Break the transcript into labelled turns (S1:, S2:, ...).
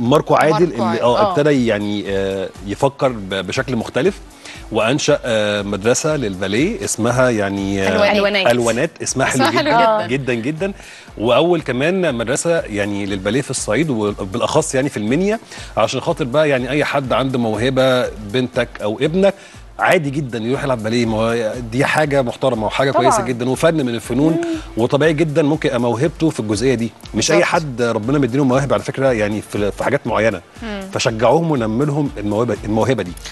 S1: ماركو عادل
S2: ماركو
S1: اللي
S2: عادل،
S1: اه
S2: آه.
S1: ابتدى يعني آه، يفكر ب- بشكل مختلف وانشا آه، مدرسه للباليه اسمها يعني آه،
S2: ألوانات.
S1: الوانات اسمها حلو
S2: اسمها
S1: جدا
S2: حلو
S1: جدا جدا واول كمان مدرسه يعني للباليه في الصعيد وبالاخص يعني في المنيا عشان خاطر بقى يعني اي حد عنده موهبه بنتك او ابنك عادي جدا يروح يلعب باليه ما هو دي حاجه محترمه وحاجه
S3: طبعاً.
S1: كويسه جدا وفن من الفنون وطبيعي جدا ممكن يبقى موهبته في الجزئيه دي مش اي
S2: بالظبط.
S1: حد ربنا مديله مواهب على فكره يعني في في حاجات معينه فشجعوهم ونملهم الموهبه الموهبه دي